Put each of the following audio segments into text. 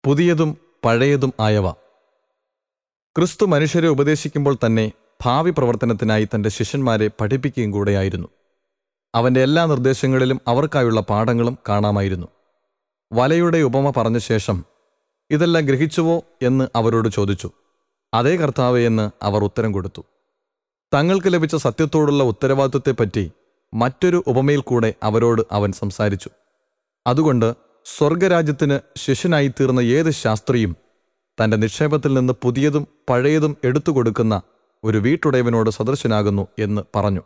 പുതിയതും പഴയതും ആയവ ക്രിസ്തു മനുഷ്യരെ ഉപദേശിക്കുമ്പോൾ തന്നെ ഭാവി പ്രവർത്തനത്തിനായി തന്റെ ശിഷ്യന്മാരെ പഠിപ്പിക്കുകയും കൂടെയായിരുന്നു അവന്റെ എല്ലാ നിർദ്ദേശങ്ങളിലും അവർക്കായുള്ള പാഠങ്ങളും കാണാമായിരുന്നു വലയുടെ ഉപമ പറഞ്ഞ ശേഷം ഇതെല്ലാം ഗ്രഹിച്ചുവോ എന്ന് അവരോട് ചോദിച്ചു അതേ കർത്താവേ എന്ന് അവർ ഉത്തരം കൊടുത്തു തങ്ങൾക്ക് ലഭിച്ച സത്യത്തോടുള്ള ഉത്തരവാദിത്വത്തെപ്പറ്റി മറ്റൊരു ഉപമയിൽ കൂടെ അവരോട് അവൻ സംസാരിച്ചു അതുകൊണ്ട് സ്വർഗരാജ്യത്തിന് ശിഷ്യനായി തീർന്ന ഏത് ശാസ്ത്രിയും തന്റെ നിക്ഷേപത്തിൽ നിന്ന് പുതിയതും പഴയതും എടുത്തു കൊടുക്കുന്ന ഒരു വീട്ടുടയവനോട് സദൃശനാകുന്നു എന്ന് പറഞ്ഞു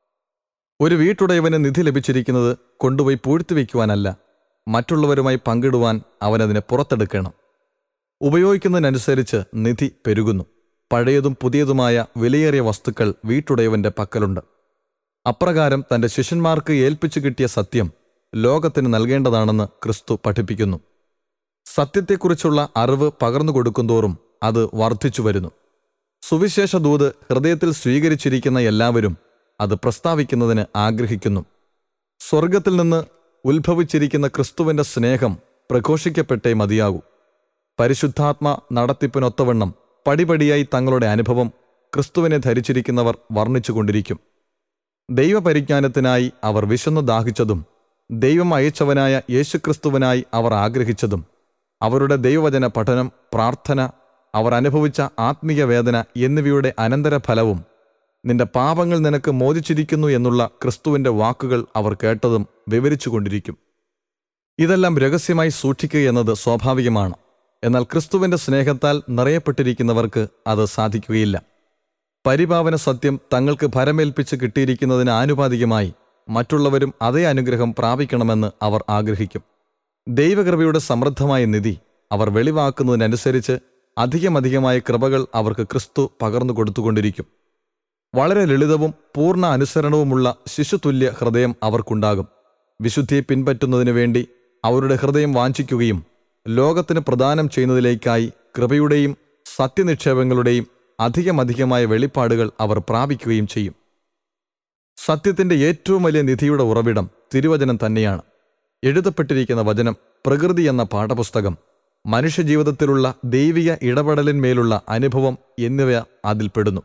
ഒരു വീട്ടുടയവന് നിധി ലഭിച്ചിരിക്കുന്നത് കൊണ്ടുപോയി പൂഴ്ത്തിവെക്കുവാനല്ല മറ്റുള്ളവരുമായി പങ്കിടുവാൻ അവനതിനെ പുറത്തെടുക്കണം ഉപയോഗിക്കുന്നതിനനുസരിച്ച് നിധി പെരുകുന്നു പഴയതും പുതിയതുമായ വിലയേറിയ വസ്തുക്കൾ വീട്ടുടയവന്റെ പക്കലുണ്ട് അപ്രകാരം തന്റെ ശിഷ്യന്മാർക്ക് ഏൽപ്പിച്ചു കിട്ടിയ സത്യം ലോകത്തിന് നൽകേണ്ടതാണെന്ന് ക്രിസ്തു പഠിപ്പിക്കുന്നു സത്യത്തെക്കുറിച്ചുള്ള അറിവ് പകർന്നു കൊടുക്കുന്തോറും അത് വർദ്ധിച്ചു വരുന്നു സുവിശേഷ ദൂത് ഹൃദയത്തിൽ സ്വീകരിച്ചിരിക്കുന്ന എല്ലാവരും അത് പ്രസ്താവിക്കുന്നതിന് ആഗ്രഹിക്കുന്നു സ്വർഗത്തിൽ നിന്ന് ഉത്ഭവിച്ചിരിക്കുന്ന ക്രിസ്തുവിന്റെ സ്നേഹം പ്രഘോഷിക്കപ്പെട്ടേ മതിയാകൂ പരിശുദ്ധാത്മ നടത്തിപ്പിനൊത്തവണ്ണം പടിപടിയായി തങ്ങളുടെ അനുഭവം ക്രിസ്തുവിനെ ധരിച്ചിരിക്കുന്നവർ വർണ്ണിച്ചുകൊണ്ടിരിക്കും ദൈവപരിജ്ഞാനത്തിനായി അവർ വിശന്നു ദാഹിച്ചതും ദൈവം അയച്ചവനായ യേശുക്രിസ്തുവിനായി അവർ ആഗ്രഹിച്ചതും അവരുടെ ദൈവവചന പഠനം പ്രാർത്ഥന അവർ അനുഭവിച്ച ആത്മീയ വേദന എന്നിവയുടെ അനന്തരഫലവും നിന്റെ പാപങ്ങൾ നിനക്ക് മോചിച്ചിരിക്കുന്നു എന്നുള്ള ക്രിസ്തുവിന്റെ വാക്കുകൾ അവർ കേട്ടതും വിവരിച്ചുകൊണ്ടിരിക്കും ഇതെല്ലാം രഹസ്യമായി സൂക്ഷിക്കുക എന്നത് സ്വാഭാവികമാണ് എന്നാൽ ക്രിസ്തുവിന്റെ സ്നേഹത്താൽ നിറയപ്പെട്ടിരിക്കുന്നവർക്ക് അത് സാധിക്കുകയില്ല പരിപാവന സത്യം തങ്ങൾക്ക് ഭരമേൽപ്പിച്ച് കിട്ടിയിരിക്കുന്നതിന് ആനുപാതികമായി മറ്റുള്ളവരും അതേ അനുഗ്രഹം പ്രാപിക്കണമെന്ന് അവർ ആഗ്രഹിക്കും ദൈവകൃപയുടെ സമൃദ്ധമായ നിധി അവർ വെളിവാക്കുന്നതിനനുസരിച്ച് അധികമധികമായ കൃപകൾ അവർക്ക് ക്രിസ്തു പകർന്നു കൊടുത്തുകൊണ്ടിരിക്കും വളരെ ലളിതവും പൂർണ്ണ അനുസരണവുമുള്ള ശിശുതുല്യ ഹൃദയം അവർക്കുണ്ടാകും വിശുദ്ധിയെ പിൻപറ്റുന്നതിനു വേണ്ടി അവരുടെ ഹൃദയം വാഞ്ചിക്കുകയും ലോകത്തിന് പ്രദാനം ചെയ്യുന്നതിലേക്കായി കൃപയുടെയും സത്യനിക്ഷേപങ്ങളുടെയും അധികമധികമായ വെളിപ്പാടുകൾ അവർ പ്രാപിക്കുകയും ചെയ്യും സത്യത്തിന്റെ ഏറ്റവും വലിയ നിധിയുടെ ഉറവിടം തിരുവചനം തന്നെയാണ് എഴുതപ്പെട്ടിരിക്കുന്ന വചനം പ്രകൃതി എന്ന പാഠപുസ്തകം മനുഷ്യജീവിതത്തിലുള്ള ദൈവിക ഇടപെടലിന്മേലുള്ള അനുഭവം എന്നിവ അതിൽപ്പെടുന്നു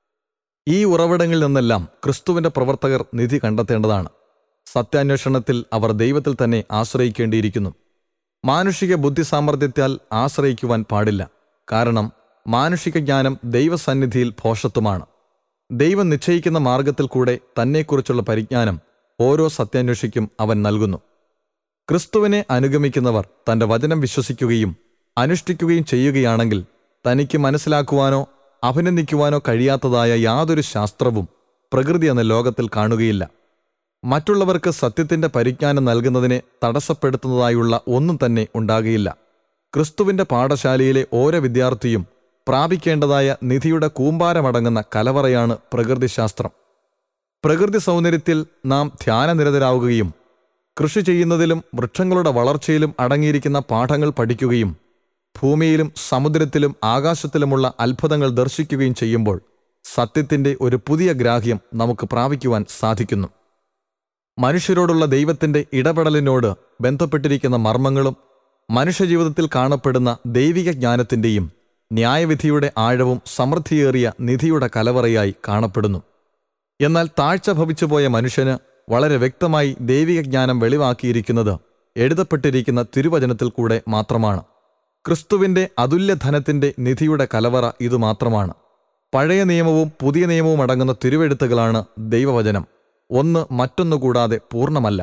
ഈ ഉറവിടങ്ങളിൽ നിന്നെല്ലാം ക്രിസ്തുവിന്റെ പ്രവർത്തകർ നിധി കണ്ടെത്തേണ്ടതാണ് സത്യാന്വേഷണത്തിൽ അവർ ദൈവത്തിൽ തന്നെ ആശ്രയിക്കേണ്ടിയിരിക്കുന്നു മാനുഷിക ബുദ്ധി സാമർഥ്യത്താൽ ആശ്രയിക്കുവാൻ പാടില്ല കാരണം മാനുഷിക ജ്ഞാനം ദൈവസന്നിധിയിൽ ഭോഷത്വമാണ് ദൈവം നിശ്ചയിക്കുന്ന മാർഗത്തിൽ കൂടെ തന്നെക്കുറിച്ചുള്ള പരിജ്ഞാനം ഓരോ സത്യാന്വേഷിക്കും അവൻ നൽകുന്നു ക്രിസ്തുവിനെ അനുഗമിക്കുന്നവർ തന്റെ വചനം വിശ്വസിക്കുകയും അനുഷ്ഠിക്കുകയും ചെയ്യുകയാണെങ്കിൽ തനിക്ക് മനസ്സിലാക്കുവാനോ അഭിനന്ദിക്കുവാനോ കഴിയാത്തതായ യാതൊരു ശാസ്ത്രവും പ്രകൃതി എന്ന ലോകത്തിൽ കാണുകയില്ല മറ്റുള്ളവർക്ക് സത്യത്തിന്റെ പരിജ്ഞാനം നൽകുന്നതിനെ തടസ്സപ്പെടുത്തുന്നതായുള്ള ഒന്നും തന്നെ ഉണ്ടാകുകയില്ല ക്രിസ്തുവിന്റെ പാഠശാലയിലെ ഓരോ വിദ്യാർത്ഥിയും പ്രാപിക്കേണ്ടതായ നിധിയുടെ കൂമ്പാരമടങ്ങുന്ന കലവറയാണ് പ്രകൃതിശാസ്ത്രം പ്രകൃതി സൗന്ദര്യത്തിൽ നാം ധ്യാനനിരതരാവുകയും കൃഷി ചെയ്യുന്നതിലും വൃക്ഷങ്ങളുടെ വളർച്ചയിലും അടങ്ങിയിരിക്കുന്ന പാഠങ്ങൾ പഠിക്കുകയും ഭൂമിയിലും സമുദ്രത്തിലും ആകാശത്തിലുമുള്ള അത്ഭുതങ്ങൾ ദർശിക്കുകയും ചെയ്യുമ്പോൾ സത്യത്തിന്റെ ഒരു പുതിയ ഗ്രാഹ്യം നമുക്ക് പ്രാപിക്കുവാൻ സാധിക്കുന്നു മനുഷ്യരോടുള്ള ദൈവത്തിന്റെ ഇടപെടലിനോട് ബന്ധപ്പെട്ടിരിക്കുന്ന മർമ്മങ്ങളും മനുഷ്യജീവിതത്തിൽ കാണപ്പെടുന്ന ദൈവിക ജ്ഞാനത്തിന്റെയും ന്യായവിധിയുടെ ആഴവും സമൃദ്ധിയേറിയ നിധിയുടെ കലവറയായി കാണപ്പെടുന്നു എന്നാൽ താഴ്ച ഭവിച്ചുപോയ മനുഷ്യന് വളരെ വ്യക്തമായി ദൈവിക ജ്ഞാനം വെളിവാക്കിയിരിക്കുന്നത് എഴുതപ്പെട്ടിരിക്കുന്ന തിരുവചനത്തിൽ കൂടെ മാത്രമാണ് ക്രിസ്തുവിന്റെ അതുല്യധനത്തിന്റെ നിധിയുടെ കലവറ ഇതുമാത്രമാണ് പഴയ നിയമവും പുതിയ നിയമവും അടങ്ങുന്ന തിരുവെഴുത്തുകളാണ് ദൈവവചനം ഒന്ന് മറ്റൊന്നു കൂടാതെ പൂർണ്ണമല്ല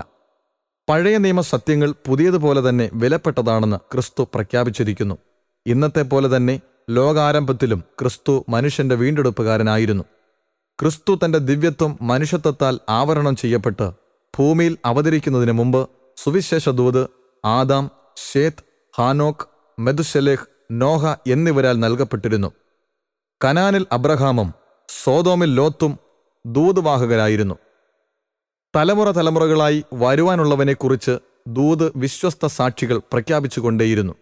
പഴയ നിയമ സത്യങ്ങൾ പുതിയതുപോലെ തന്നെ വിലപ്പെട്ടതാണെന്ന് ക്രിസ്തു പ്രഖ്യാപിച്ചിരിക്കുന്നു ഇന്നത്തെ പോലെ തന്നെ ലോകാരംഭത്തിലും ക്രിസ്തു മനുഷ്യന്റെ വീണ്ടെടുപ്പുകാരനായിരുന്നു ക്രിസ്തു തന്റെ ദിവ്യത്വം മനുഷ്യത്വത്താൽ ആവരണം ചെയ്യപ്പെട്ട് ഭൂമിയിൽ അവതരിക്കുന്നതിന് മുമ്പ് സുവിശേഷ ദൂത് ആദാം ഷേത്ത് ഹാനോക്ക് മെതുശലേഹ് നോഹ എന്നിവരാൽ നൽകപ്പെട്ടിരുന്നു കനാനിൽ അബ്രഹാമും സോതോമിൽ ലോത്തും ദൂതുവാഹകരായിരുന്നു തലമുറ തലമുറകളായി വരുവാനുള്ളവനെക്കുറിച്ച് ദൂത് വിശ്വസ്ത സാക്ഷികൾ പ്രഖ്യാപിച്ചുകൊണ്ടേയിരുന്നു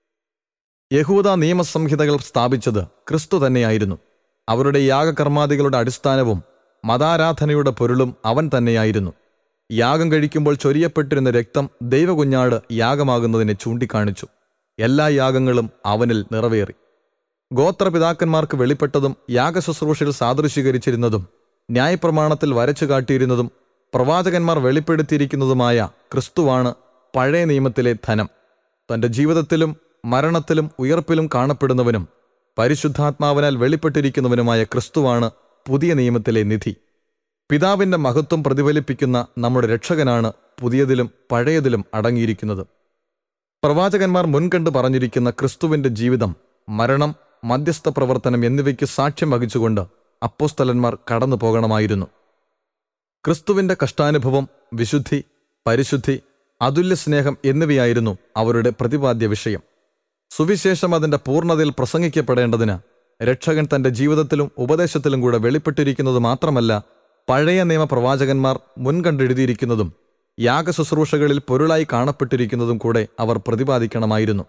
യഹൂദ നിയമസംഹിതകൾ സ്ഥാപിച്ചത് ക്രിസ്തു തന്നെയായിരുന്നു അവരുടെ യാഗകർമാദികളുടെ അടിസ്ഥാനവും മതാരാധനയുടെ പൊരുളും അവൻ തന്നെയായിരുന്നു യാഗം കഴിക്കുമ്പോൾ ചൊരിയപ്പെട്ടിരുന്ന രക്തം ദൈവകുഞ്ഞാട് യാഗമാകുന്നതിനെ ചൂണ്ടിക്കാണിച്ചു എല്ലാ യാഗങ്ങളും അവനിൽ നിറവേറി ഗോത്രപിതാക്കന്മാർക്ക് വെളിപ്പെട്ടതും യാഗശുശ്രൂഷയിൽ സാദൃശീകരിച്ചിരുന്നതും ന്യായപ്രമാണത്തിൽ വരച്ചു കാട്ടിയിരുന്നതും പ്രവാചകന്മാർ വെളിപ്പെടുത്തിയിരിക്കുന്നതുമായ ക്രിസ്തുവാണ് പഴയ നിയമത്തിലെ ധനം തന്റെ ജീവിതത്തിലും മരണത്തിലും ഉയർപ്പിലും കാണപ്പെടുന്നവനും പരിശുദ്ധാത്മാവിനാൽ വെളിപ്പെട്ടിരിക്കുന്നവനുമായ ക്രിസ്തുവാണ് പുതിയ നിയമത്തിലെ നിധി പിതാവിന്റെ മഹത്വം പ്രതിഫലിപ്പിക്കുന്ന നമ്മുടെ രക്ഷകനാണ് പുതിയതിലും പഴയതിലും അടങ്ങിയിരിക്കുന്നത് പ്രവാചകന്മാർ മുൻകണ്ട് പറഞ്ഞിരിക്കുന്ന ക്രിസ്തുവിന്റെ ജീവിതം മരണം മധ്യസ്ഥ പ്രവർത്തനം എന്നിവയ്ക്ക് സാക്ഷ്യം വഹിച്ചുകൊണ്ട് അപ്പോസ്തലന്മാർ കടന്നു പോകണമായിരുന്നു ക്രിസ്തുവിന്റെ കഷ്ടാനുഭവം വിശുദ്ധി പരിശുദ്ധി അതുല്യ സ്നേഹം എന്നിവയായിരുന്നു അവരുടെ പ്രതിപാദ്യ വിഷയം സുവിശേഷം അതിന്റെ പൂർണ്ണതയിൽ പ്രസംഗിക്കപ്പെടേണ്ടതിന് രക്ഷകൻ തന്റെ ജീവിതത്തിലും ഉപദേശത്തിലും കൂടെ വെളിപ്പെട്ടിരിക്കുന്നത് മാത്രമല്ല പഴയ നിയമ പ്രവാചകന്മാർ മുൻകണ്ടെഴുതിയിരിക്കുന്നതും യാഗശുശ്രൂഷകളിൽ പൊരുളായി കാണപ്പെട്ടിരിക്കുന്നതും കൂടെ അവർ പ്രതിപാദിക്കണമായിരുന്നു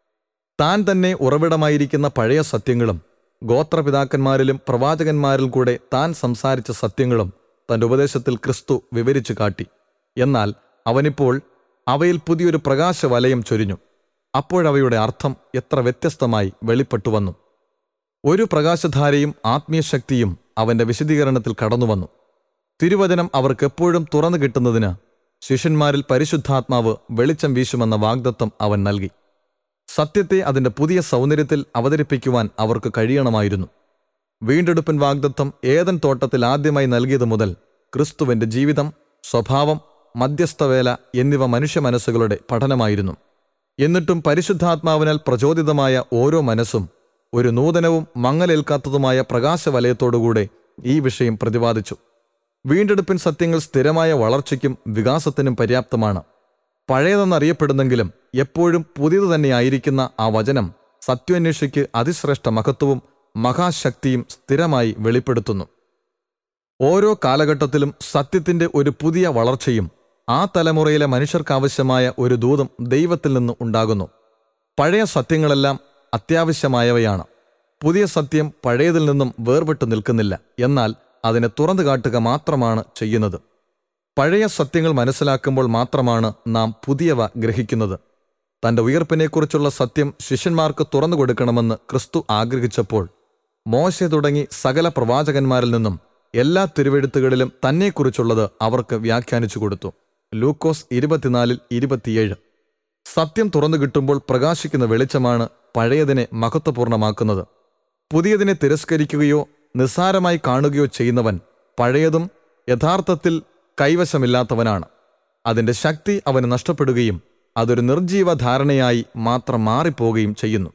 താൻ തന്നെ ഉറവിടമായിരിക്കുന്ന പഴയ സത്യങ്ങളും ഗോത്രപിതാക്കന്മാരിലും പ്രവാചകന്മാരിലും കൂടെ താൻ സംസാരിച്ച സത്യങ്ങളും തന്റെ ഉപദേശത്തിൽ ക്രിസ്തു വിവരിച്ചു കാട്ടി എന്നാൽ അവനിപ്പോൾ അവയിൽ പുതിയൊരു പ്രകാശവലയം ചൊരിഞ്ഞു അപ്പോഴവയുടെ അർത്ഥം എത്ര വ്യത്യസ്തമായി വെളിപ്പെട്ടു വന്നു ഒരു പ്രകാശധാരയും ആത്മീയശക്തിയും അവന്റെ വിശദീകരണത്തിൽ കടന്നുവന്നു തിരുവചനം അവർക്ക് എപ്പോഴും തുറന്നു കിട്ടുന്നതിന് ശിഷ്യന്മാരിൽ പരിശുദ്ധാത്മാവ് വെളിച്ചം വീശുമെന്ന വാഗ്ദത്തം അവൻ നൽകി സത്യത്തെ അതിന്റെ പുതിയ സൗന്ദര്യത്തിൽ അവതരിപ്പിക്കുവാൻ അവർക്ക് കഴിയണമായിരുന്നു വീണ്ടെടുപ്പിൻ വാഗ്ദത്തം ഏതൻ തോട്ടത്തിൽ ആദ്യമായി നൽകിയത് മുതൽ ക്രിസ്തുവിന്റെ ജീവിതം സ്വഭാവം മധ്യസ്ഥവേല എന്നിവ മനുഷ്യ മനസ്സുകളുടെ പഠനമായിരുന്നു എന്നിട്ടും പരിശുദ്ധാത്മാവിനാൽ പ്രചോദിതമായ ഓരോ മനസ്സും ഒരു നൂതനവും മങ്ങലേൽക്കാത്തതുമായ പ്രകാശവലയത്തോടുകൂടെ ഈ വിഷയം പ്രതിപാദിച്ചു വീണ്ടെടുപ്പിൻ സത്യങ്ങൾ സ്ഥിരമായ വളർച്ചയ്ക്കും വികാസത്തിനും പര്യാപ്തമാണ് പഴയതെന്നറിയപ്പെടുന്നെങ്കിലും എപ്പോഴും പുതിയത് തന്നെയായിരിക്കുന്ന ആ വചനം സത്യാന്വേഷിക്ക് അതിശ്രേഷ്ഠ മഹത്വവും മഹാശക്തിയും സ്ഥിരമായി വെളിപ്പെടുത്തുന്നു ഓരോ കാലഘട്ടത്തിലും സത്യത്തിന്റെ ഒരു പുതിയ വളർച്ചയും ആ തലമുറയിലെ മനുഷ്യർക്കാവശ്യമായ ഒരു ദൂതം ദൈവത്തിൽ നിന്ന് ഉണ്ടാകുന്നു പഴയ സത്യങ്ങളെല്ലാം അത്യാവശ്യമായവയാണ് പുതിയ സത്യം പഴയതിൽ നിന്നും വേർപെട്ടു നിൽക്കുന്നില്ല എന്നാൽ അതിനെ തുറന്നു കാട്ടുക മാത്രമാണ് ചെയ്യുന്നത് പഴയ സത്യങ്ങൾ മനസ്സിലാക്കുമ്പോൾ മാത്രമാണ് നാം പുതിയവ ഗ്രഹിക്കുന്നത് തന്റെ ഉയർപ്പിനെക്കുറിച്ചുള്ള സത്യം ശിഷ്യന്മാർക്ക് തുറന്നു കൊടുക്കണമെന്ന് ക്രിസ്തു ആഗ്രഹിച്ചപ്പോൾ മോശ തുടങ്ങി സകല പ്രവാചകന്മാരിൽ നിന്നും എല്ലാ തിരുവെഴുത്തുകളിലും തന്നെക്കുറിച്ചുള്ളത് അവർക്ക് വ്യാഖ്യാനിച്ചു കൊടുത്തു ലൂക്കോസ് ഇരുപത്തിനാലിൽ ഇരുപത്തിയേഴ് സത്യം തുറന്നു കിട്ടുമ്പോൾ പ്രകാശിക്കുന്ന വെളിച്ചമാണ് പഴയതിനെ മഹത്വപൂർണമാക്കുന്നത് പുതിയതിനെ തിരസ്കരിക്കുകയോ നിസ്സാരമായി കാണുകയോ ചെയ്യുന്നവൻ പഴയതും യഥാർത്ഥത്തിൽ കൈവശമില്ലാത്തവനാണ് അതിന്റെ ശക്തി അവന് നഷ്ടപ്പെടുകയും അതൊരു നിർജീവ ധാരണയായി മാത്രം മാറിപ്പോവുകയും ചെയ്യുന്നു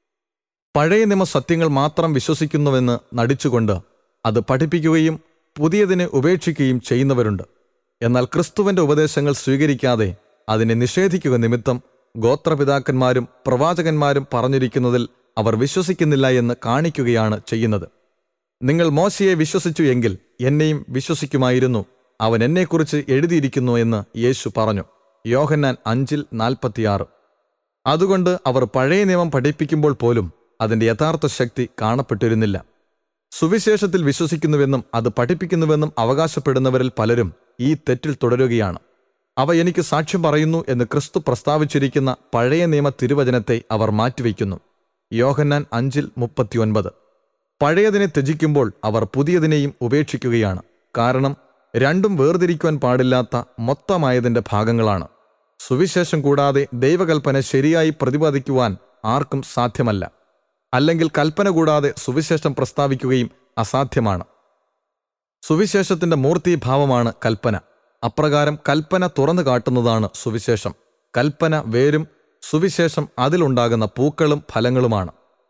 പഴയ നിയമ സത്യങ്ങൾ മാത്രം വിശ്വസിക്കുന്നുവെന്ന് നടിച്ചുകൊണ്ട് അത് പഠിപ്പിക്കുകയും പുതിയതിനെ ഉപേക്ഷിക്കുകയും ചെയ്യുന്നവരുണ്ട് എന്നാൽ ക്രിസ്തുവിന്റെ ഉപദേശങ്ങൾ സ്വീകരിക്കാതെ അതിനെ നിഷേധിക്കുക നിമിത്തം ഗോത്രപിതാക്കന്മാരും പ്രവാചകന്മാരും പറഞ്ഞിരിക്കുന്നതിൽ അവർ വിശ്വസിക്കുന്നില്ല എന്ന് കാണിക്കുകയാണ് ചെയ്യുന്നത് നിങ്ങൾ മോശയെ വിശ്വസിച്ചു എങ്കിൽ എന്നെയും വിശ്വസിക്കുമായിരുന്നു അവൻ എന്നെക്കുറിച്ച് എഴുതിയിരിക്കുന്നു എന്ന് യേശു പറഞ്ഞു യോഹന്നാൻ അഞ്ചിൽ നാൽപ്പത്തിയാറ് അതുകൊണ്ട് അവർ പഴയ നിയമം പഠിപ്പിക്കുമ്പോൾ പോലും അതിന്റെ യഥാർത്ഥ ശക്തി കാണപ്പെട്ടിരുന്നില്ല സുവിശേഷത്തിൽ വിശ്വസിക്കുന്നുവെന്നും അത് പഠിപ്പിക്കുന്നുവെന്നും അവകാശപ്പെടുന്നവരിൽ പലരും ഈ തെറ്റിൽ തുടരുകയാണ് അവ എനിക്ക് സാക്ഷ്യം പറയുന്നു എന്ന് ക്രിസ്തു പ്രസ്താവിച്ചിരിക്കുന്ന പഴയ നിയമ തിരുവചനത്തെ അവർ മാറ്റിവെക്കുന്നു യോഹന്നാൻ അഞ്ചിൽ മുപ്പത്തിയൊൻപത് പഴയതിനെ ത്യജിക്കുമ്പോൾ അവർ പുതിയതിനെയും ഉപേക്ഷിക്കുകയാണ് കാരണം രണ്ടും വേർതിരിക്കുവാൻ പാടില്ലാത്ത മൊത്തമായതിന്റെ ഭാഗങ്ങളാണ് സുവിശേഷം കൂടാതെ ദൈവകൽപ്പന ശരിയായി പ്രതിപാദിക്കുവാൻ ആർക്കും സാധ്യമല്ല അല്ലെങ്കിൽ കൽപ്പന കൂടാതെ സുവിശേഷം പ്രസ്താവിക്കുകയും അസാധ്യമാണ് സുവിശേഷത്തിന്റെ മൂർത്തിഭാവമാണ് കൽപ്പന അപ്രകാരം കൽപ്പന തുറന്നു കാട്ടുന്നതാണ് സുവിശേഷം കൽപ്പന വേരും സുവിശേഷം അതിലുണ്ടാകുന്ന പൂക്കളും ഫലങ്ങളുമാണ്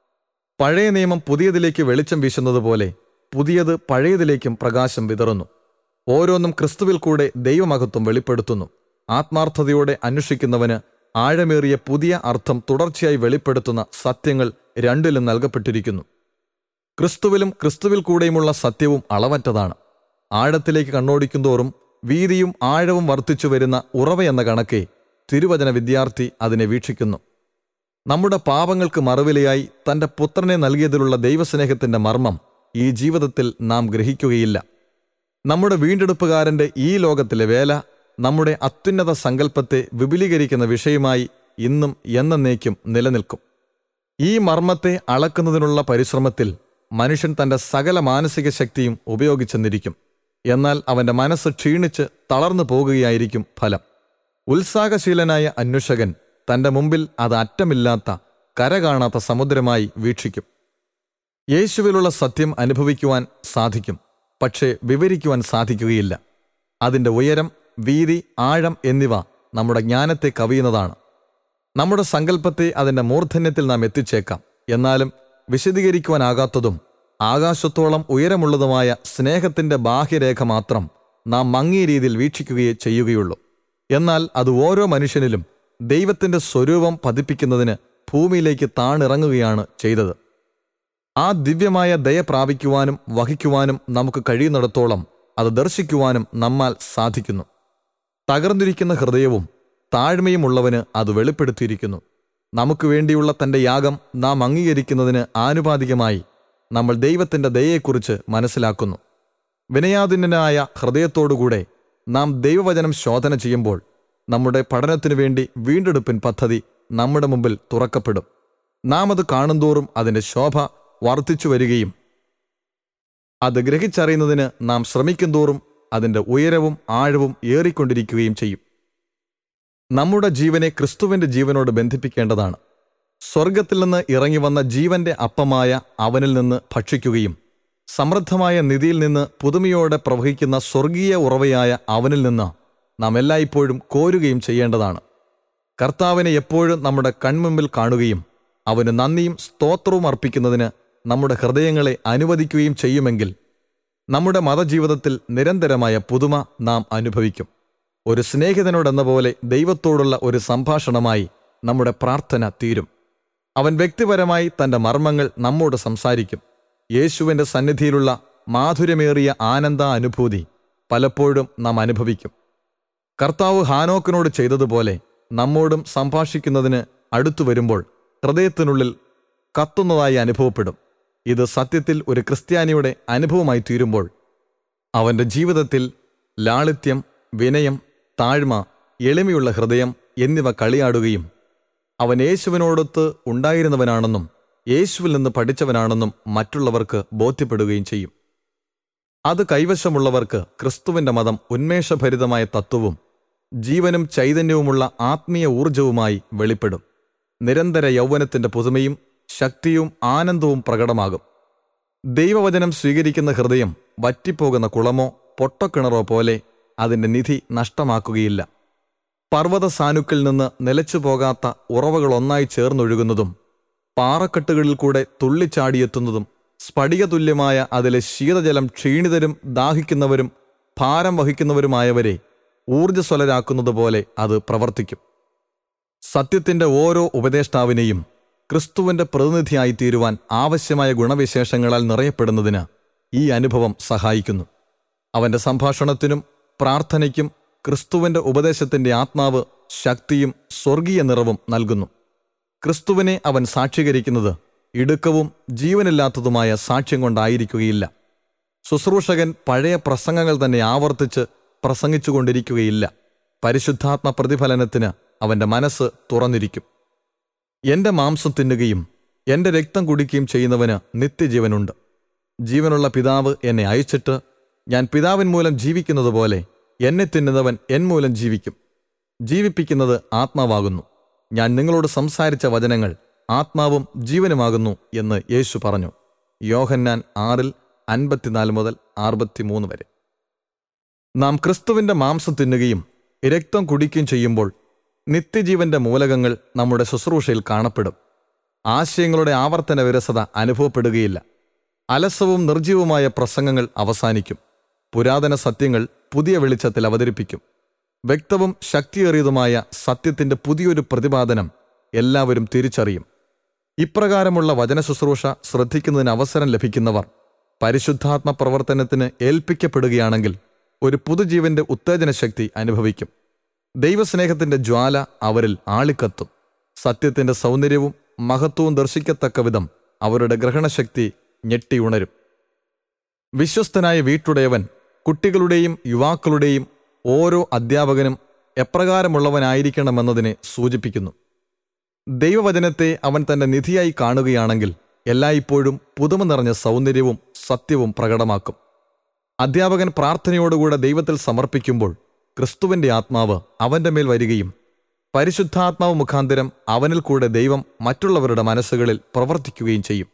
പഴയ നിയമം പുതിയതിലേക്ക് വെളിച്ചം വീശുന്നത് പോലെ പുതിയത് പഴയതിലേക്കും പ്രകാശം വിതറുന്നു ഓരോന്നും ക്രിസ്തുവിൽ കൂടെ ദൈവമഹത്വം വെളിപ്പെടുത്തുന്നു ആത്മാർത്ഥതയോടെ അന്വേഷിക്കുന്നവന് ആഴമേറിയ പുതിയ അർത്ഥം തുടർച്ചയായി വെളിപ്പെടുത്തുന്ന സത്യങ്ങൾ രണ്ടിലും നൽകപ്പെട്ടിരിക്കുന്നു ക്രിസ്തുവിലും ക്രിസ്തുവിൽ കൂടെയുമുള്ള സത്യവും അളവറ്റതാണ് ആഴത്തിലേക്ക് കണ്ണോടിക്കുന്തോറും വീതിയും ആഴവും വർദ്ധിച്ചു വരുന്ന ഉറവയെന്ന കണക്കെ തിരുവചന വിദ്യാർത്ഥി അതിനെ വീക്ഷിക്കുന്നു നമ്മുടെ പാപങ്ങൾക്ക് മറുവിലയായി തന്റെ പുത്രനെ നൽകിയതിലുള്ള ദൈവസ്നേഹത്തിന്റെ മർമ്മം ഈ ജീവിതത്തിൽ നാം ഗ്രഹിക്കുകയില്ല നമ്മുടെ വീണ്ടെടുപ്പുകാരന്റെ ഈ ലോകത്തിലെ വേല നമ്മുടെ അത്യുന്നത സങ്കല്പത്തെ വിപുലീകരിക്കുന്ന വിഷയമായി ഇന്നും എന്നേക്കും നിലനിൽക്കും ഈ മർമ്മത്തെ അളക്കുന്നതിനുള്ള പരിശ്രമത്തിൽ മനുഷ്യൻ തന്റെ സകല മാനസിക ശക്തിയും ഉപയോഗിച്ചെന്നിരിക്കും എന്നാൽ അവന്റെ മനസ്സ് ക്ഷീണിച്ച് തളർന്നു പോകുകയായിരിക്കും ഫലം ഉത്സാഹശീലനായ അന്വേഷകൻ തന്റെ മുമ്പിൽ അത് അറ്റമില്ലാത്ത കര കാണാത്ത സമുദ്രമായി വീക്ഷിക്കും യേശുവിലുള്ള സത്യം അനുഭവിക്കുവാൻ സാധിക്കും പക്ഷേ വിവരിക്കുവാൻ സാധിക്കുകയില്ല അതിൻ്റെ ഉയരം വീതി ആഴം എന്നിവ നമ്മുടെ ജ്ഞാനത്തെ കവിയുന്നതാണ് നമ്മുടെ സങ്കല്പത്തെ അതിൻ്റെ മൂർധന്യത്തിൽ നാം എത്തിച്ചേക്കാം എന്നാലും വിശദീകരിക്കുവാനാകാത്തതും ആകാശത്തോളം ഉയരമുള്ളതുമായ സ്നേഹത്തിൻ്റെ ബാഹ്യരേഖ മാത്രം നാം മങ്ങിയ രീതിയിൽ വീക്ഷിക്കുകയേ ചെയ്യുകയുള്ളൂ എന്നാൽ അത് ഓരോ മനുഷ്യനിലും ദൈവത്തിൻ്റെ സ്വരൂപം പതിപ്പിക്കുന്നതിന് ഭൂമിയിലേക്ക് താണിറങ്ങുകയാണ് ചെയ്തത് ആ ദിവ്യമായ ദയ പ്രാപിക്കുവാനും വഹിക്കുവാനും നമുക്ക് കഴിയുന്നിടത്തോളം അത് ദർശിക്കുവാനും നമ്മാൽ സാധിക്കുന്നു തകർന്നിരിക്കുന്ന ഹൃദയവും താഴ്മയുമുള്ളവന് അത് വെളിപ്പെടുത്തിയിരിക്കുന്നു നമുക്ക് വേണ്ടിയുള്ള തന്റെ യാഗം നാം അംഗീകരിക്കുന്നതിന് ആനുപാതികമായി നമ്മൾ ദൈവത്തിന്റെ ദയയെക്കുറിച്ച് മനസ്സിലാക്കുന്നു വിനയാദിനായ ഹൃദയത്തോടുകൂടെ നാം ദൈവവചനം ശോധന ചെയ്യുമ്പോൾ നമ്മുടെ പഠനത്തിനു വേണ്ടി വീണ്ടെടുപ്പിൻ പദ്ധതി നമ്മുടെ മുമ്പിൽ തുറക്കപ്പെടും നാം അത് കാണുന്തോറും അതിന്റെ ശോഭ വർദ്ധിച്ചു വരികയും അത് ഗ്രഹിച്ചറിയുന്നതിന് നാം ശ്രമിക്കുന്തോറും അതിന്റെ ഉയരവും ആഴവും ഏറിക്കൊണ്ടിരിക്കുകയും ചെയ്യും നമ്മുടെ ജീവനെ ക്രിസ്തുവിന്റെ ജീവനോട് ബന്ധിപ്പിക്കേണ്ടതാണ് സ്വർഗത്തിൽ നിന്ന് ഇറങ്ങി വന്ന ജീവന്റെ അപ്പമായ അവനിൽ നിന്ന് ഭക്ഷിക്കുകയും സമൃദ്ധമായ നിധിയിൽ നിന്ന് പുതുമയോടെ പ്രവഹിക്കുന്ന സ്വർഗീയ ഉറവയായ അവനിൽ നിന്ന് നാം എല്ലായ്പ്പോഴും കോരുകയും ചെയ്യേണ്ടതാണ് കർത്താവിനെ എപ്പോഴും നമ്മുടെ കൺമുമ്പിൽ കാണുകയും അവന് നന്ദിയും സ്തോത്രവും അർപ്പിക്കുന്നതിന് നമ്മുടെ ഹൃദയങ്ങളെ അനുവദിക്കുകയും ചെയ്യുമെങ്കിൽ നമ്മുടെ മതജീവിതത്തിൽ നിരന്തരമായ പുതുമ നാം അനുഭവിക്കും ഒരു സ്നേഹിതനോടെന്ന പോലെ ദൈവത്തോടുള്ള ഒരു സംഭാഷണമായി നമ്മുടെ പ്രാർത്ഥന തീരും അവൻ വ്യക്തിപരമായി തന്റെ മർമ്മങ്ങൾ നമ്മോട് സംസാരിക്കും യേശുവിന്റെ സന്നിധിയിലുള്ള മാധുര്യമേറിയ ആനന്ദ അനുഭൂതി പലപ്പോഴും നാം അനുഭവിക്കും കർത്താവ് ഹാനോക്കിനോട് ചെയ്തതുപോലെ നമ്മോടും സംഭാഷിക്കുന്നതിന് അടുത്തു വരുമ്പോൾ ഹൃദയത്തിനുള്ളിൽ കത്തുന്നതായി അനുഭവപ്പെടും ഇത് സത്യത്തിൽ ഒരു ക്രിസ്ത്യാനിയുടെ അനുഭവമായി തീരുമ്പോൾ അവന്റെ ജീവിതത്തിൽ ലാളിത്യം വിനയം താഴ്മ എളിമയുള്ള ഹൃദയം എന്നിവ കളിയാടുകയും അവൻ യേശുവിനോടൊത്ത് ഉണ്ടായിരുന്നവനാണെന്നും യേശുവിൽ നിന്ന് പഠിച്ചവനാണെന്നും മറ്റുള്ളവർക്ക് ബോധ്യപ്പെടുകയും ചെയ്യും അത് കൈവശമുള്ളവർക്ക് ക്രിസ്തുവിന്റെ മതം ഉന്മേഷഭരിതമായ തത്വവും ജീവനും ചൈതന്യവുമുള്ള ആത്മീയ ഊർജവുമായി വെളിപ്പെടും നിരന്തര യൗവനത്തിന്റെ പുതുമയും ശക്തിയും ആനന്ദവും പ്രകടമാകും ദൈവവചനം സ്വീകരിക്കുന്ന ഹൃദയം വറ്റിപ്പോകുന്ന കുളമോ പൊട്ടക്കിണറോ പോലെ അതിന്റെ നിധി നഷ്ടമാക്കുകയില്ല പർവ്വത സാനുക്കളിൽ നിന്ന് നിലച്ചു പോകാത്ത ഉറവകളൊന്നായി ചേർന്നൊഴുകുന്നതും പാറക്കെട്ടുകളിൽ കൂടെ തുള്ളിച്ചാടിയെത്തുന്നതും സ്ഫടികതുല്യമായ അതിലെ ശീതജലം ക്ഷീണിതരും ദാഹിക്കുന്നവരും ഭാരം വഹിക്കുന്നവരുമായവരെ ഊർജ്ജസ്വലരാക്കുന്നത് പോലെ അത് പ്രവർത്തിക്കും സത്യത്തിന്റെ ഓരോ ഉപദേഷ്ടാവിനെയും ക്രിസ്തുവിന്റെ പ്രതിനിധിയായി തീരുവാൻ ആവശ്യമായ ഗുണവിശേഷങ്ങളാൽ നിറയപ്പെടുന്നതിന് ഈ അനുഭവം സഹായിക്കുന്നു അവന്റെ സംഭാഷണത്തിനും പ്രാർത്ഥനയ്ക്കും ക്രിസ്തുവിന്റെ ഉപദേശത്തിന്റെ ആത്മാവ് ശക്തിയും സ്വർഗീയ നിറവും നൽകുന്നു ക്രിസ്തുവിനെ അവൻ സാക്ഷീകരിക്കുന്നത് ഇടുക്കവും ജീവനില്ലാത്തതുമായ സാക്ഷ്യം കൊണ്ടായിരിക്കുകയില്ല ശുശ്രൂഷകൻ പഴയ പ്രസംഗങ്ങൾ തന്നെ ആവർത്തിച്ച് പ്രസംഗിച്ചുകൊണ്ടിരിക്കുകയില്ല പരിശുദ്ധാത്മ പ്രതിഫലനത്തിന് അവന്റെ മനസ്സ് തുറന്നിരിക്കും എന്റെ മാംസം തിന്നുകയും എന്റെ രക്തം കുടിക്കുകയും ചെയ്യുന്നവന് നിത്യജീവനുണ്ട് ജീവനുള്ള പിതാവ് എന്നെ അയച്ചിട്ട് ഞാൻ പിതാവിൻ മൂലം ജീവിക്കുന്നത് പോലെ എന്നെ തിന്നുന്നവൻ എൻ മൂലം ജീവിക്കും ജീവിപ്പിക്കുന്നത് ആത്മാവാകുന്നു ഞാൻ നിങ്ങളോട് സംസാരിച്ച വചനങ്ങൾ ആത്മാവും ജീവനുമാകുന്നു എന്ന് യേശു പറഞ്ഞു യോഹന്നാൻ ആറിൽ അൻപത്തിനാല് മുതൽ അറുപത്തിമൂന്ന് വരെ നാം ക്രിസ്തുവിന്റെ മാംസം തിന്നുകയും രക്തം കുടിക്കുകയും ചെയ്യുമ്പോൾ നിത്യജീവന്റെ മൂലകങ്ങൾ നമ്മുടെ ശുശ്രൂഷയിൽ കാണപ്പെടും ആശയങ്ങളുടെ ആവർത്തന വിരസത അനുഭവപ്പെടുകയില്ല അലസവും നിർജീവമായ പ്രസംഗങ്ങൾ അവസാനിക്കും പുരാതന സത്യങ്ങൾ പുതിയ വെളിച്ചത്തിൽ അവതരിപ്പിക്കും വ്യക്തവും ശക്തിയേറിയതുമായ സത്യത്തിന്റെ പുതിയൊരു പ്രതിപാദനം എല്ലാവരും തിരിച്ചറിയും ഇപ്രകാരമുള്ള വചന ശുശ്രൂഷ ശ്രദ്ധിക്കുന്നതിന് അവസരം ലഭിക്കുന്നവർ പരിശുദ്ധാത്മ പ്രവർത്തനത്തിന് ഏൽപ്പിക്കപ്പെടുകയാണെങ്കിൽ ഒരു പുതുജീവന്റെ ഉത്തേജന ശക്തി അനുഭവിക്കും ദൈവസ്നേഹത്തിന്റെ ജ്വാല അവരിൽ ആളിക്കത്തും സത്യത്തിന്റെ സൗന്ദര്യവും മഹത്വവും ദർശിക്കത്തക്ക വിധം അവരുടെ ഗ്രഹണശക്തി ഞെട്ടിയുണരും വിശ്വസ്തനായ വീട്ടുടയവൻ കുട്ടികളുടെയും യുവാക്കളുടെയും ഓരോ അധ്യാപകനും എപ്രകാരമുള്ളവനായിരിക്കണമെന്നതിനെ സൂചിപ്പിക്കുന്നു ദൈവവചനത്തെ അവൻ തന്റെ നിധിയായി കാണുകയാണെങ്കിൽ എല്ലായ്പ്പോഴും പുതുമ നിറഞ്ഞ സൗന്ദര്യവും സത്യവും പ്രകടമാക്കും അധ്യാപകൻ പ്രാർത്ഥനയോടുകൂടെ ദൈവത്തിൽ സമർപ്പിക്കുമ്പോൾ ക്രിസ്തുവിന്റെ ആത്മാവ് അവന്റെ മേൽ വരികയും പരിശുദ്ധാത്മാവ് മുഖാന്തരം അവനിൽ കൂടെ ദൈവം മറ്റുള്ളവരുടെ മനസ്സുകളിൽ പ്രവർത്തിക്കുകയും ചെയ്യും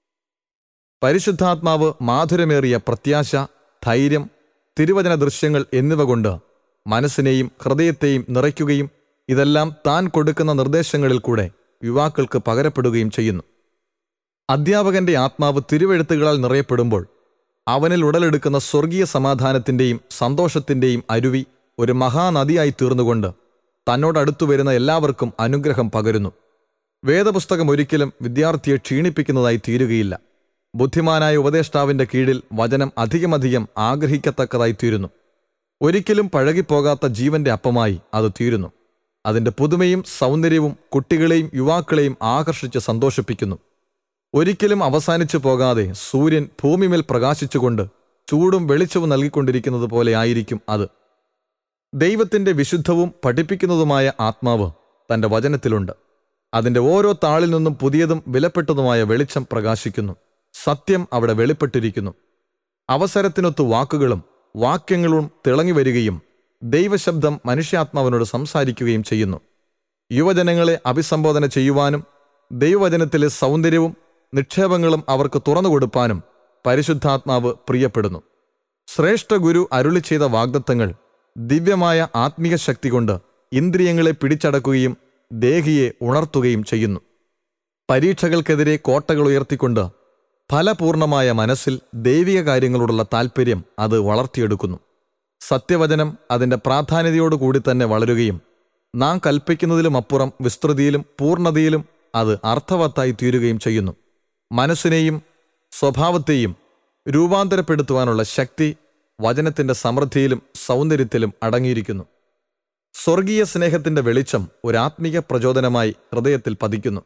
പരിശുദ്ധാത്മാവ് മാധുരമേറിയ പ്രത്യാശ ധൈര്യം തിരുവചന ദൃശ്യങ്ങൾ എന്നിവ കൊണ്ട് മനസ്സിനെയും ഹൃദയത്തെയും നിറയ്ക്കുകയും ഇതെല്ലാം താൻ കൊടുക്കുന്ന നിർദ്ദേശങ്ങളിൽ കൂടെ യുവാക്കൾക്ക് പകരപ്പെടുകയും ചെയ്യുന്നു അധ്യാപകന്റെ ആത്മാവ് തിരുവെഴുത്തുകളാൽ നിറയപ്പെടുമ്പോൾ അവനിൽ ഉടലെടുക്കുന്ന സ്വർഗീയ സമാധാനത്തിന്റെയും സന്തോഷത്തിന്റെയും അരുവി ഒരു മഹാനദിയായി തീർന്നുകൊണ്ട് തന്നോടടുത്തു വരുന്ന എല്ലാവർക്കും അനുഗ്രഹം പകരുന്നു വേദപുസ്തകം ഒരിക്കലും വിദ്യാർത്ഥിയെ ക്ഷീണിപ്പിക്കുന്നതായി തീരുകയില്ല ബുദ്ധിമാനായ ഉപദേഷ്ടാവിന്റെ കീഴിൽ വചനം അധികമധികം ആഗ്രഹിക്കത്തക്കതായി തീരുന്നു ഒരിക്കലും പഴകിപ്പോകാത്ത ജീവന്റെ അപ്പമായി അത് തീരുന്നു അതിന്റെ പുതുമയും സൗന്ദര്യവും കുട്ടികളെയും യുവാക്കളെയും ആകർഷിച്ച് സന്തോഷിപ്പിക്കുന്നു ഒരിക്കലും അവസാനിച്ചു പോകാതെ സൂര്യൻ ഭൂമിമേൽ പ്രകാശിച്ചുകൊണ്ട് ചൂടും വെളിച്ചവും നൽകിക്കൊണ്ടിരിക്കുന്നത് പോലെ ആയിരിക്കും അത് ദൈവത്തിന്റെ വിശുദ്ധവും പഠിപ്പിക്കുന്നതുമായ ആത്മാവ് തന്റെ വചനത്തിലുണ്ട് അതിന്റെ ഓരോ താളിൽ നിന്നും പുതിയതും വിലപ്പെട്ടതുമായ വെളിച്ചം പ്രകാശിക്കുന്നു സത്യം അവിടെ വെളിപ്പെട്ടിരിക്കുന്നു അവസരത്തിനൊത്തു വാക്കുകളും വാക്യങ്ങളും തിളങ്ങി വരികയും ദൈവശബ്ദം മനുഷ്യാത്മാവിനോട് സംസാരിക്കുകയും ചെയ്യുന്നു യുവജനങ്ങളെ അഭിസംബോധന ചെയ്യുവാനും ദൈവവചനത്തിലെ സൗന്ദര്യവും നിക്ഷേപങ്ങളും അവർക്ക് തുറന്നു കൊടുപ്പാനും പരിശുദ്ധാത്മാവ് പ്രിയപ്പെടുന്നു ശ്രേഷ്ഠ ഗുരു അരുളി ചെയ്ത വാഗ്ദത്തങ്ങൾ ദിവ്യമായ ആത്മീയ ശക്തി കൊണ്ട് ഇന്ദ്രിയങ്ങളെ പിടിച്ചടക്കുകയും ദേഹിയെ ഉണർത്തുകയും ചെയ്യുന്നു പരീക്ഷകൾക്കെതിരെ കോട്ടകൾ ഉയർത്തിക്കൊണ്ട് ഫലപൂർണമായ മനസ്സിൽ ദൈവിക കാര്യങ്ങളോടുള്ള താൽപ്പര്യം അത് വളർത്തിയെടുക്കുന്നു സത്യവചനം അതിന്റെ പ്രാധാന്യതയോടുകൂടി തന്നെ വളരുകയും നാം കൽപ്പിക്കുന്നതിലും അപ്പുറം വിസ്തൃതിയിലും പൂർണ്ണതയിലും അത് അർത്ഥവത്തായി തീരുകയും ചെയ്യുന്നു മനസ്സിനെയും സ്വഭാവത്തെയും രൂപാന്തരപ്പെടുത്തുവാനുള്ള ശക്തി വചനത്തിന്റെ സമൃദ്ധിയിലും സൗന്ദര്യത്തിലും അടങ്ങിയിരിക്കുന്നു സ്വർഗീയ സ്നേഹത്തിന്റെ വെളിച്ചം ഒരു ആത്മീയ പ്രചോദനമായി ഹൃദയത്തിൽ പതിക്കുന്നു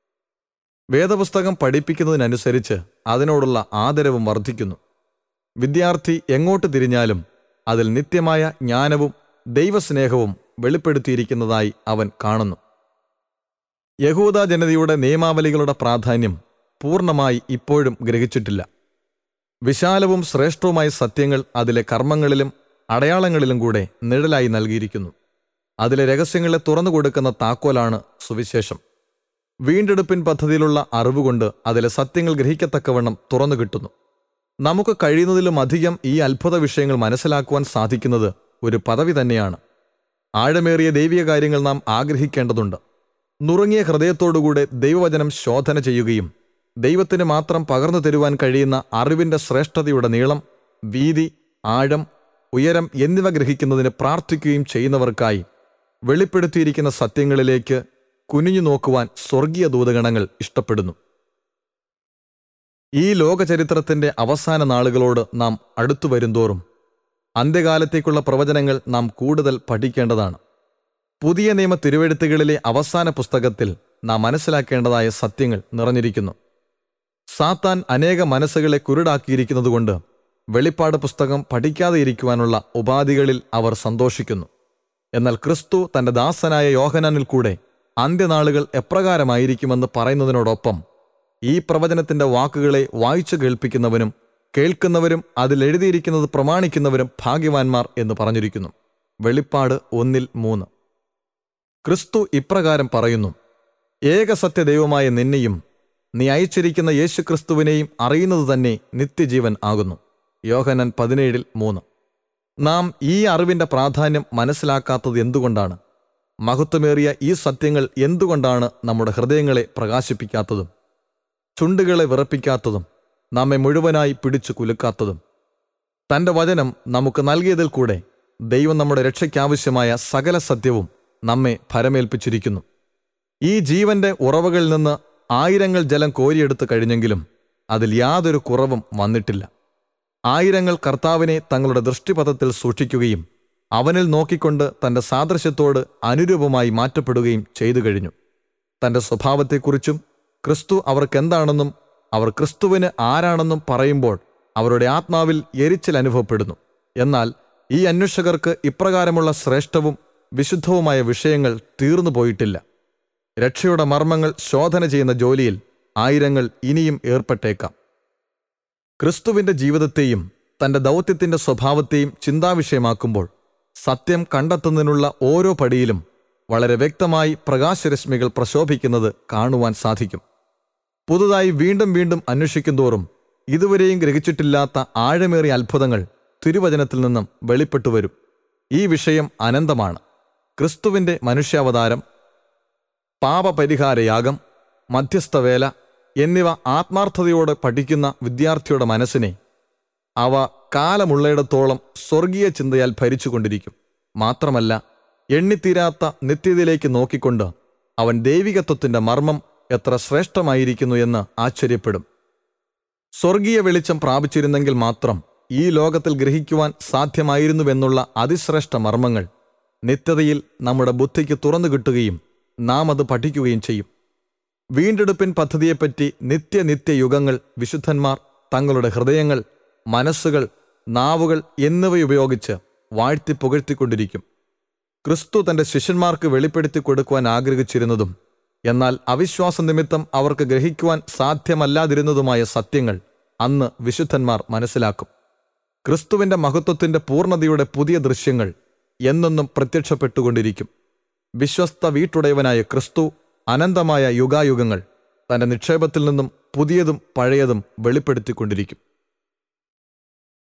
വേദപുസ്തകം പഠിപ്പിക്കുന്നതിനനുസരിച്ച് അതിനോടുള്ള ആദരവും വർദ്ധിക്കുന്നു വിദ്യാർത്ഥി എങ്ങോട്ട് തിരിഞ്ഞാലും അതിൽ നിത്യമായ ജ്ഞാനവും ദൈവസ്നേഹവും വെളിപ്പെടുത്തിയിരിക്കുന്നതായി അവൻ കാണുന്നു യഹൂദ ജനതയുടെ നിയമാവലികളുടെ പ്രാധാന്യം പൂർണ്ണമായി ഇപ്പോഴും ഗ്രഹിച്ചിട്ടില്ല വിശാലവും ശ്രേഷ്ഠവുമായ സത്യങ്ങൾ അതിലെ കർമ്മങ്ങളിലും അടയാളങ്ങളിലും കൂടെ നിഴലായി നൽകിയിരിക്കുന്നു അതിലെ രഹസ്യങ്ങളെ തുറന്നു കൊടുക്കുന്ന താക്കോലാണ് സുവിശേഷം വീണ്ടെടുപ്പിൻ പദ്ധതിയിലുള്ള അറിവുകൊണ്ട് അതിലെ സത്യങ്ങൾ ഗ്രഹിക്കത്തക്കവണ്ണം തുറന്നു കിട്ടുന്നു നമുക്ക് കഴിയുന്നതിലും അധികം ഈ അത്ഭുത വിഷയങ്ങൾ മനസ്സിലാക്കുവാൻ സാധിക്കുന്നത് ഒരു പദവി തന്നെയാണ് ആഴമേറിയ ദൈവിക കാര്യങ്ങൾ നാം ആഗ്രഹിക്കേണ്ടതുണ്ട് നുറുങ്ങിയ ഹൃദയത്തോടുകൂടെ ദൈവവചനം ശോധന ചെയ്യുകയും ദൈവത്തിന് മാത്രം പകർന്നു തരുവാൻ കഴിയുന്ന അറിവിന്റെ ശ്രേഷ്ഠതയുടെ നീളം വീതി ആഴം ഉയരം എന്നിവ ഗ്രഹിക്കുന്നതിന് പ്രാർത്ഥിക്കുകയും ചെയ്യുന്നവർക്കായി വെളിപ്പെടുത്തിയിരിക്കുന്ന സത്യങ്ങളിലേക്ക് കുനിഞ്ഞു നോക്കുവാൻ സ്വർഗീയ ദൂതഗണങ്ങൾ ഇഷ്ടപ്പെടുന്നു ഈ ലോകചരിത്രത്തിന്റെ അവസാന നാളുകളോട് നാം അടുത്തു വരുന്തോറും അന്ത്യകാലത്തേക്കുള്ള പ്രവചനങ്ങൾ നാം കൂടുതൽ പഠിക്കേണ്ടതാണ് പുതിയ നിയമ തിരുവെഴുത്തുകളിലെ അവസാന പുസ്തകത്തിൽ നാം മനസ്സിലാക്കേണ്ടതായ സത്യങ്ങൾ നിറഞ്ഞിരിക്കുന്നു സാത്താൻ അനേക മനസ്സുകളെ കുരുടാക്കിയിരിക്കുന്നതുകൊണ്ട് വെളിപ്പാട് പുസ്തകം പഠിക്കാതെ ഇരിക്കുവാനുള്ള ഉപാധികളിൽ അവർ സന്തോഷിക്കുന്നു എന്നാൽ ക്രിസ്തു തന്റെ ദാസനായ യോഹനാനിൽ കൂടെ അന്ത്യനാളുകൾ എപ്രകാരമായിരിക്കുമെന്ന് പറയുന്നതിനോടൊപ്പം ഈ പ്രവചനത്തിന്റെ വാക്കുകളെ വായിച്ചു കേൾപ്പിക്കുന്നവനും കേൾക്കുന്നവരും അതിൽ എഴുതിയിരിക്കുന്നത് പ്രമാണിക്കുന്നവരും ഭാഗ്യവാന്മാർ എന്ന് പറഞ്ഞിരിക്കുന്നു വെളിപ്പാട് ഒന്നിൽ മൂന്ന് ക്രിസ്തു ഇപ്രകാരം പറയുന്നു ഏകസത്യ ദൈവമായ നിന്നെയും നീ അയച്ചിരിക്കുന്ന യേശുക്രിസ്തുവിനെയും അറിയുന്നത് തന്നെ നിത്യജീവൻ ആകുന്നു യോഹനൻ പതിനേഴിൽ മൂന്ന് നാം ഈ അറിവിന്റെ പ്രാധാന്യം മനസ്സിലാക്കാത്തത് എന്തുകൊണ്ടാണ് മഹത്വമേറിയ ഈ സത്യങ്ങൾ എന്തുകൊണ്ടാണ് നമ്മുടെ ഹൃദയങ്ങളെ പ്രകാശിപ്പിക്കാത്തതും ചുണ്ടുകളെ വിറപ്പിക്കാത്തതും നമ്മെ മുഴുവനായി പിടിച്ചു കുലുക്കാത്തതും തന്റെ വചനം നമുക്ക് നൽകിയതിൽ കൂടെ ദൈവം നമ്മുടെ രക്ഷയ്ക്കാവശ്യമായ സകല സത്യവും നമ്മെ ഭരമേൽപ്പിച്ചിരിക്കുന്നു ഈ ജീവന്റെ ഉറവകളിൽ നിന്ന് ആയിരങ്ങൾ ജലം കോരിയെടുത്തു കഴിഞ്ഞെങ്കിലും അതിൽ യാതൊരു കുറവും വന്നിട്ടില്ല ആയിരങ്ങൾ കർത്താവിനെ തങ്ങളുടെ ദൃഷ്ടിപഥത്തിൽ സൂക്ഷിക്കുകയും അവനിൽ നോക്കിക്കൊണ്ട് തന്റെ സാദൃശ്യത്തോട് അനുരൂപമായി മാറ്റപ്പെടുകയും ചെയ്തു കഴിഞ്ഞു തന്റെ സ്വഭാവത്തെക്കുറിച്ചും ക്രിസ്തു അവർക്കെന്താണെന്നും അവർ ക്രിസ്തുവിന് ആരാണെന്നും പറയുമ്പോൾ അവരുടെ ആത്മാവിൽ എരിച്ചിൽ അനുഭവപ്പെടുന്നു എന്നാൽ ഈ അന്വേഷകർക്ക് ഇപ്രകാരമുള്ള ശ്രേഷ്ഠവും വിശുദ്ധവുമായ വിഷയങ്ങൾ തീർന്നു പോയിട്ടില്ല രക്ഷയുടെ മർമ്മങ്ങൾ ശോധന ചെയ്യുന്ന ജോലിയിൽ ആയിരങ്ങൾ ഇനിയും ഏർപ്പെട്ടേക്കാം ക്രിസ്തുവിന്റെ ജീവിതത്തെയും തന്റെ ദൗത്യത്തിന്റെ സ്വഭാവത്തെയും ചിന്താവിഷയമാക്കുമ്പോൾ സത്യം കണ്ടെത്തുന്നതിനുള്ള ഓരോ പടിയിലും വളരെ വ്യക്തമായി പ്രകാശരശ്മികൾ പ്രശോഭിക്കുന്നത് കാണുവാൻ സാധിക്കും പുതുതായി വീണ്ടും വീണ്ടും അന്വേഷിക്കുന്തോറും ഇതുവരെയും ഗ്രഹിച്ചിട്ടില്ലാത്ത ആഴമേറിയ അത്ഭുതങ്ങൾ തിരുവചനത്തിൽ നിന്നും വെളിപ്പെട്ടു വരും ഈ വിഷയം അനന്തമാണ് ക്രിസ്തുവിന്റെ മനുഷ്യാവതാരം പാപപരിഹാരയാഗം മധ്യസ്ഥവേല എന്നിവ ആത്മാർത്ഥതയോടെ പഠിക്കുന്ന വിദ്യാർത്ഥിയുടെ മനസ്സിനെ അവ കാലമുള്ളയിടത്തോളം സ്വർഗീയ ചിന്തയാൽ ഭരിച്ചുകൊണ്ടിരിക്കും മാത്രമല്ല എണ്ണിത്തീരാത്ത നിത്യതയിലേക്ക് നോക്കിക്കൊണ്ട് അവൻ ദൈവികത്വത്തിന്റെ മർമ്മം എത്ര ശ്രേഷ്ഠമായിരിക്കുന്നു എന്ന് ആശ്ചര്യപ്പെടും സ്വർഗീയ വെളിച്ചം പ്രാപിച്ചിരുന്നെങ്കിൽ മാത്രം ഈ ലോകത്തിൽ ഗ്രഹിക്കുവാൻ സാധ്യമായിരുന്നുവെന്നുള്ള അതിശ്രേഷ്ഠ മർമ്മങ്ങൾ നിത്യതയിൽ നമ്മുടെ ബുദ്ധിക്ക് തുറന്നു കിട്ടുകയും നാം അത് പഠിക്കുകയും ചെയ്യും വീണ്ടെടുപ്പിൻ പദ്ധതിയെപ്പറ്റി നിത്യനിത്യ യുഗങ്ങൾ വിശുദ്ധന്മാർ തങ്ങളുടെ ഹൃദയങ്ങൾ മനസ്സുകൾ നാവുകൾ എന്നിവയുപയോഗിച്ച് വാഴ്ത്തി പുകഴ്ത്തിക്കൊണ്ടിരിക്കും ക്രിസ്തു തന്റെ ശിഷ്യന്മാർക്ക് വെളിപ്പെടുത്തി കൊടുക്കുവാൻ ആഗ്രഹിച്ചിരുന്നതും എന്നാൽ അവിശ്വാസ നിമിത്തം അവർക്ക് ഗ്രഹിക്കുവാൻ സാധ്യമല്ലാതിരുന്നതുമായ സത്യങ്ങൾ അന്ന് വിശുദ്ധന്മാർ മനസ്സിലാക്കും ക്രിസ്തുവിന്റെ മഹത്വത്തിന്റെ പൂർണ്ണതയുടെ പുതിയ ദൃശ്യങ്ങൾ എന്നെന്നും പ്രത്യക്ഷപ്പെട്ടുകൊണ്ടിരിക്കും വിശ്വസ്ത വീട്ടുടയവനായ ക്രിസ്തു അനന്തമായ യുഗായുഗങ്ങൾ തന്റെ നിക്ഷേപത്തിൽ നിന്നും പുതിയതും പഴയതും വെളിപ്പെടുത്തിക്കൊണ്ടിരിക്കും